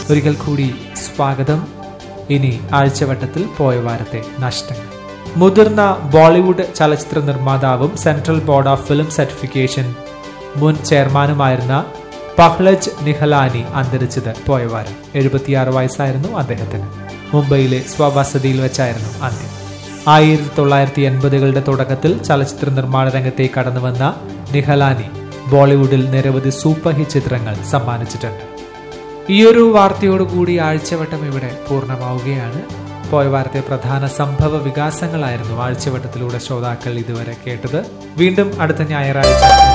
ഒരിക്കൽ കൂടി സ്വാഗതം ഇനി ആഴ്ചവട്ടത്തിൽ പോയ വാരത്തെ നഷ്ടങ്ങൾ മുതിർന്ന ബോളിവുഡ് ചലച്ചിത്ര നിർമ്മാതാവും central board of film certification മുൻ ചെയർമാനുമായിരുന്ന പഹ്ലജ് നിഹലാനി അന്തരിച്ചത് പോയ വാരം എഴുപത്തിയാറ് വയസ്സായിരുന്നു അദ്ദേഹത്തിന് മുംബൈയിലെ സ്വവസതിയിൽ വെച്ചായിരുന്നു അന്ത്യം ആയിരത്തി തൊള്ളായിരത്തി എൺപതുകളുടെ തുടക്കത്തിൽ ചലച്ചിത്ര നിർമ്മാണ രംഗത്തേക്ക് കടന്നുവന്ന നിഹലാനി ബോളിവുഡിൽ നിരവധി സൂപ്പർ ഹിറ്റ് ചിത്രങ്ങൾ സമ്മാനിച്ചിട്ടുണ്ട് ഈ ഒരു വാർത്തയോടുകൂടി ആഴ്ചവട്ടം ഇവിടെ പൂർണ്ണമാവുകയാണ് പോയ വാരത്തെ പ്രധാന സംഭവ വികാസങ്ങളായിരുന്നു ആഴ്ചവട്ടത്തിലൂടെ ശ്രോതാക്കൾ ഇതുവരെ കേട്ടത് വീണ്ടും അടുത്ത ഞായറാഴ്ച